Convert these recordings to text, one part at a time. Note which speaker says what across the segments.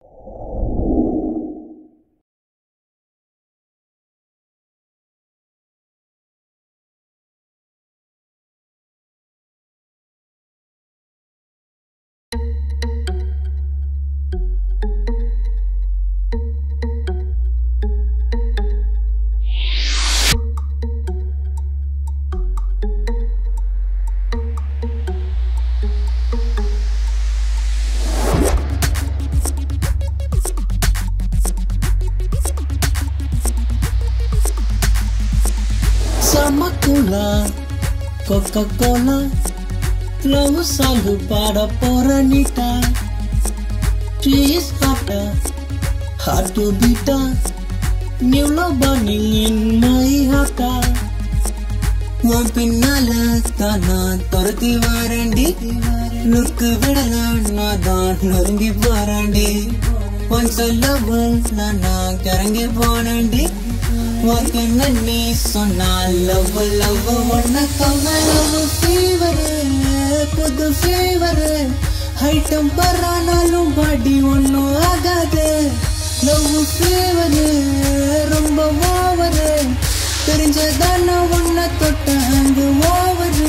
Speaker 1: சமக்குலா coca cola love song பாட போற நீட்டா ட்ரீஸ் ஆப்டா ஹார்ட் டு பீட்டா new love burning in my ஹார்ட்டா உன் பின்னால தான் நான் துரத்தி வரண்டி நுக்கு விடல நான் தான் நொறுங்கி போறேன்டி ஒன்ஸ் லவ் நான் கிறங்கி போனேன்டி உனக்கு நன்னி சொன்னா லவ் லவ் ஒன்ன கமலவு ஃபீவர் புது ஃபீவர் ஐட்டம் பரானாலும் பாடி ஒன்னும் ஆகாது லவ் ஃபீவர் ரொம்ப ஓவரு தெரிஞ்சதான ஒன்ன தொட்ட அங்கு ஓவரு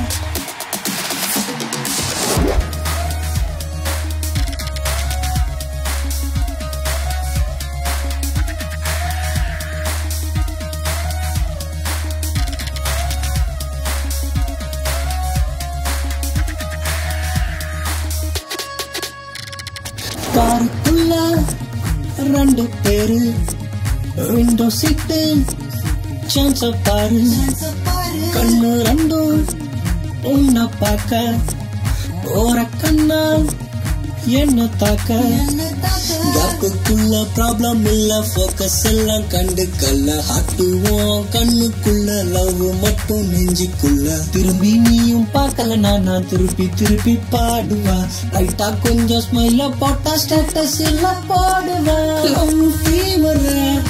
Speaker 1: காருக்குள்ள ரெண்டு பேரு விண்டோ சீட்டு சான்ஸ பாரு கண்ணு ரெண்டும் உன்னை பார்க்க ஓர கண்ணா என்ன தாக்க கேப்புக்குள்ள ப்ராப்ளம் இல்ல ஃபோக்கஸ் எல்லாம் கண்டுக்கல்ல ஹாட்டுவோம் கண்ணுக்குள்ள லவ் மட்டும் நெஞ்சுக்குள்ள திரும்பி நீயும் பார்க்கல நான் நான் திருப்பி திருப்பி பாடுவா லைட்டா கொஞ்சம் ஸ்மைல போட்டா ஸ்டேட்டஸ் இல்ல போடுவா லவ் ஃபீவர்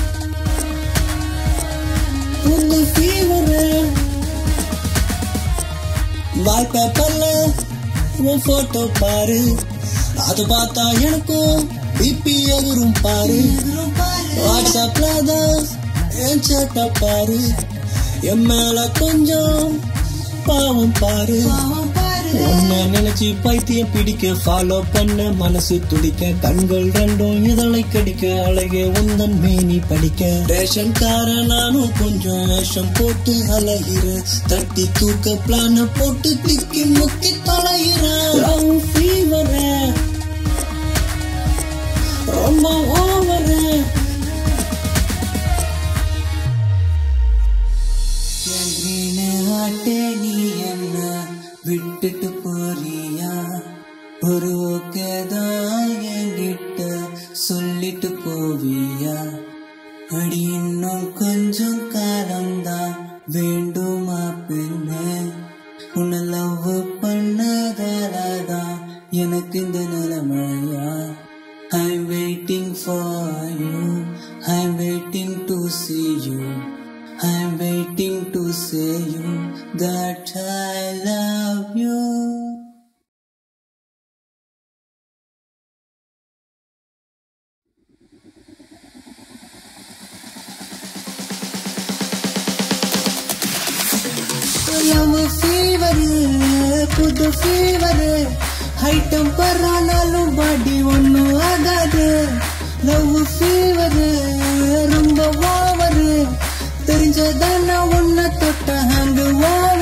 Speaker 1: புது ஃபீவர் வால்பேப்பர்ல உன் போட்டோ பாரு அது பார்த்தா எனக்கும் பிபி எதிரும் பாரு வாட்ஸ்அப்ல தான் என் சேட்ட பாரு என் மேல கொஞ்சம் பாவம் பாரு உன்னை நினைச்சு பைத்தியம் பிடிக்க ஃபாலோ பண்ண மனசு துடிக்க கண்கள் ரெண்டும் இதழை கடிக்க அழகே உந்தன் மேனி படிக்க ரேஷன் கார நானும் கொஞ்சம் வேஷம் போட்டு அழகிற தட்டி தூக்க பிளான போட்டு திக்கி முக்கி தொலைகிறேன் லவ் ஃபீவர் ரொம்ப ஓவரு ஆட்டே நீ என்ன விட்டுட்டு போறியா ஒரு ஓகேதான் என்கிட்ட சொல்லிட்டு போவியா அடி இன்னும் கொஞ்சம் காலம்தான் வேண்டுமா பெண்ணே உன்னை லவ் பண்ணதாலதான் எனக்கு இந்த நிலைமையா I'm waiting for you. I'm waiting to see you. I'm waiting to say you that I love you. Love fever புது ஃபீவர் ஐட்டம் பரானாலும் பாடி ஒன்னும் ஆகாது லவ் ஃபீவர் ரொம்ப ஓவரு தெரிஞ்சதான ஒன்ன தொட்ட ஹேண்ட் ஓவர்